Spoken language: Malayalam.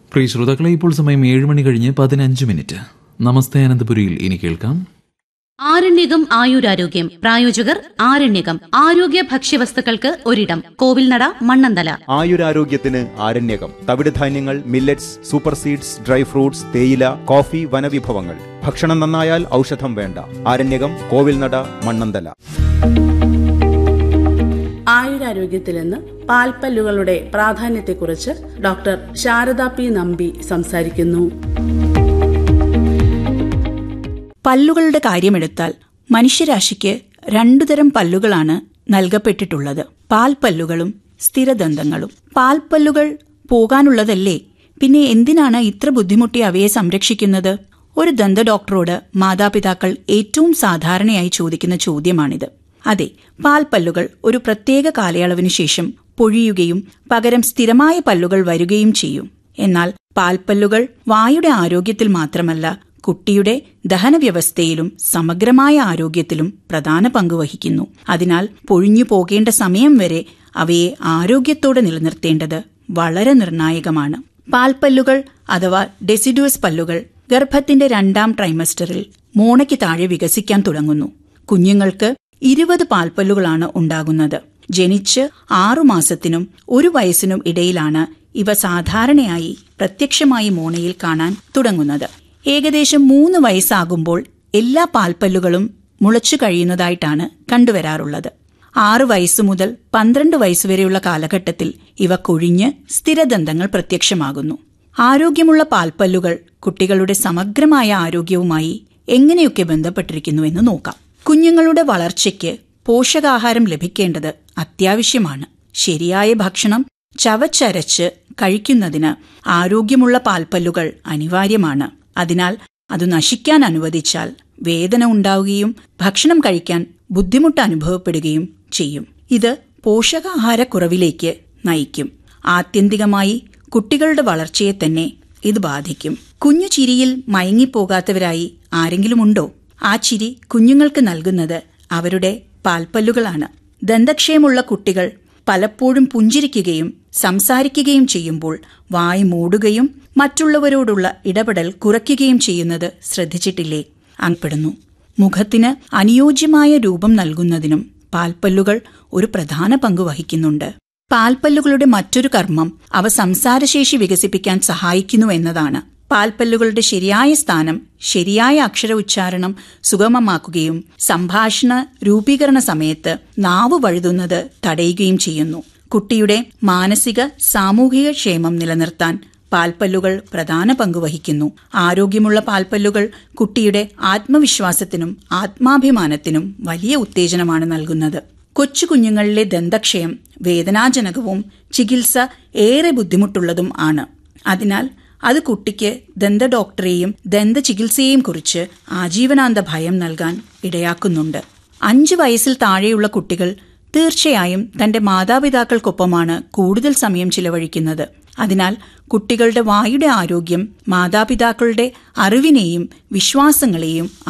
പ്രിയ ശ്രോതാക്കളെ ഇപ്പോൾ സമയം ഏഴ് മണി കഴിഞ്ഞ് പതിനഞ്ച് മിനിറ്റ് നമസ്തേ അനന്തപുരിയിൽ ഇനി കേൾക്കാം ആരണ്യകം ആയുരാരോഗ്യം പ്രായോജകർ ആരണ്യകം ആരോഗ്യ ഭക്ഷ്യവസ്തുക്കൾക്ക് ഒരിടം കോവിൽനട മണ്ണന്തല ആയുരാരോഗ്യത്തിന് ആരണ്യകം തവിടുധാന്യങ്ങൾ millets super seeds dry fruits തേയില കോഫി വനവിഭവങ്ങൾ ഭക്ഷണം നന്നായാൽ ഔഷധം വേണ്ട ആരണ്യകം കോവിൽനട മണ്ണന്തല ആയുരാരോഗ്യത്തിൽ നിന്ന് പാൽപ്പല്ലുകളുടെ പ്രാധാന്യത്തെക്കുറിച്ച് ഡോക്ടർ ശാരദ പി നമ്പി സംസാരിക്കുന്നു പല്ലുകളുടെ കാര്യമെടുത്താൽ മനുഷ്യരാശിക്ക് രണ്ടുതരം പല്ലുകളാണ് നൽകപ്പെട്ടിട്ടുള്ളത് പാൽപ്പല്ലുകളും സ്ഥിരദന്തങ്ങളും പാൽപ്പല്ലുകൾ പോകാനുള്ളതല്ലേ പിന്നെ എന്തിനാണ് ഇത്ര ബുദ്ധിമുട്ടി അവയെ സംരക്ഷിക്കുന്നത് ഒരു ദന്ത ഡോക്ടറോട് മാതാപിതാക്കൾ ഏറ്റവും സാധാരണയായി ചോദിക്കുന്ന ചോദ്യമാണിത് അതെ പാൽപ്പല്ലുകൾ ഒരു പ്രത്യേക കാലയളവിനു ശേഷം പൊഴിയുകയും പകരം സ്ഥിരമായ പല്ലുകൾ വരികയും ചെയ്യും എന്നാൽ പാൽപ്പല്ലുകൾ വായുടെ ആരോഗ്യത്തിൽ മാത്രമല്ല കുട്ടിയുടെ ദഹനവ്യവസ്ഥയിലും സമഗ്രമായ ആരോഗ്യത്തിലും പ്രധാന പങ്ക് വഹിക്കുന്നു അതിനാൽ പൊഴിഞ്ഞു പോകേണ്ട സമയം വരെ അവയെ ആരോഗ്യത്തോടെ നിലനിർത്തേണ്ടത് വളരെ നിർണായകമാണ് പാൽപ്പല്ലുകൾ അഥവാ ഡെസിഡുവസ് പല്ലുകൾ ഗർഭത്തിന്റെ രണ്ടാം ട്രൈമസ്റ്ററിൽ മോണയ്ക്ക് താഴെ വികസിക്കാൻ തുടങ്ങുന്നു കുഞ്ഞുങ്ങൾക്ക് ഇരുപത് പാൽപ്പല്ലുകളാണ് ഉണ്ടാകുന്നത് ജനിച്ച് ആറുമാസത്തിനും ഒരു വയസ്സിനും ഇടയിലാണ് ഇവ സാധാരണയായി പ്രത്യക്ഷമായി മോണയിൽ കാണാൻ തുടങ്ങുന്നത് ഏകദേശം മൂന്ന് വയസ്സാകുമ്പോൾ എല്ലാ പാൽപ്പല്ലുകളും മുളച്ചു കഴിയുന്നതായിട്ടാണ് കണ്ടുവരാറുള്ളത് ആറ് വയസ്സു മുതൽ പന്ത്രണ്ട് വയസ്സുവരെയുള്ള കാലഘട്ടത്തിൽ ഇവ കൊഴിഞ്ഞ് സ്ഥിരദന്തങ്ങൾ പ്രത്യക്ഷമാകുന്നു ആരോഗ്യമുള്ള പാൽപ്പല്ലുകൾ കുട്ടികളുടെ സമഗ്രമായ ആരോഗ്യവുമായി എങ്ങനെയൊക്കെ ബന്ധപ്പെട്ടിരിക്കുന്നു എന്ന് നോക്കാം കുഞ്ഞുങ്ങളുടെ വളർച്ചയ്ക്ക് പോഷകാഹാരം ലഭിക്കേണ്ടത് അത്യാവശ്യമാണ് ശരിയായ ഭക്ഷണം ചവച്ചരച്ച് കഴിക്കുന്നതിന് ആരോഗ്യമുള്ള പാൽപ്പല്ലുകൾ അനിവാര്യമാണ് അതിനാൽ അത് നശിക്കാൻ അനുവദിച്ചാൽ വേദന ഉണ്ടാവുകയും ഭക്ഷണം കഴിക്കാൻ ബുദ്ധിമുട്ട് അനുഭവപ്പെടുകയും ചെയ്യും ഇത് പോഷകാഹാരക്കുറവിലേക്ക് നയിക്കും ആത്യന്തികമായി കുട്ടികളുടെ വളർച്ചയെ തന്നെ ഇത് ബാധിക്കും കുഞ്ഞു ചിരിയിൽ മയങ്ങിപ്പോകാത്തവരായി ആരെങ്കിലും ഉണ്ടോ ആ ചിരി കുഞ്ഞുങ്ങൾക്ക് നൽകുന്നത് അവരുടെ പാൽപ്പല്ലുകളാണ് ദന്തക്ഷയമുള്ള കുട്ടികൾ പലപ്പോഴും പുഞ്ചിരിക്കുകയും സംസാരിക്കുകയും ചെയ്യുമ്പോൾ വായ് മൂടുകയും മറ്റുള്ളവരോടുള്ള ഇടപെടൽ കുറയ്ക്കുകയും ചെയ്യുന്നത് ശ്രദ്ധിച്ചിട്ടില്ലേ അങ്പ്പെടുന്നു മുഖത്തിന് അനുയോജ്യമായ രൂപം നൽകുന്നതിനും പാൽപ്പല്ലുകൾ ഒരു പ്രധാന പങ്ക് വഹിക്കുന്നുണ്ട് പാൽപ്പല്ലുകളുടെ മറ്റൊരു കർമ്മം അവ സംസാരശേഷി വികസിപ്പിക്കാൻ സഹായിക്കുന്നു എന്നതാണ് പാൽപ്പല്ലുകളുടെ ശരിയായ സ്ഥാനം ശരിയായ അക്ഷര ഉച്ചാരണം സുഗമമാക്കുകയും സംഭാഷണ രൂപീകരണ സമയത്ത് നാവ് വഴുതുന്നത് തടയുകയും ചെയ്യുന്നു കുട്ടിയുടെ മാനസിക സാമൂഹിക ക്ഷേമം നിലനിർത്താൻ പാൽപ്പല്ലുകൾ പ്രധാന പങ്ക് വഹിക്കുന്നു ആരോഗ്യമുള്ള പാൽപ്പല്ലുകൾ കുട്ടിയുടെ ആത്മവിശ്വാസത്തിനും ആത്മാഭിമാനത്തിനും വലിയ ഉത്തേജനമാണ് നൽകുന്നത് കൊച്ചു കുഞ്ഞുങ്ങളിലെ ദന്തക്ഷയം വേദനാജനകവും ചികിത്സ ഏറെ ബുദ്ധിമുട്ടുള്ളതും ആണ് അതിനാൽ അത് കുട്ടിക്ക് ദന്ത ഡോക്ടറെയും ദന്ത ചികിത്സയെയും കുറിച്ച് ആജീവനാന്ത ഭയം നൽകാൻ ഇടയാക്കുന്നുണ്ട് അഞ്ചു വയസ്സിൽ താഴെയുള്ള കുട്ടികൾ തീർച്ചയായും തന്റെ മാതാപിതാക്കൾക്കൊപ്പമാണ് കൂടുതൽ സമയം ചിലവഴിക്കുന്നത് അതിനാൽ കുട്ടികളുടെ വായുടെ ആരോഗ്യം മാതാപിതാക്കളുടെ അറിവിനെയും വിശ്വാസങ്ങളെയും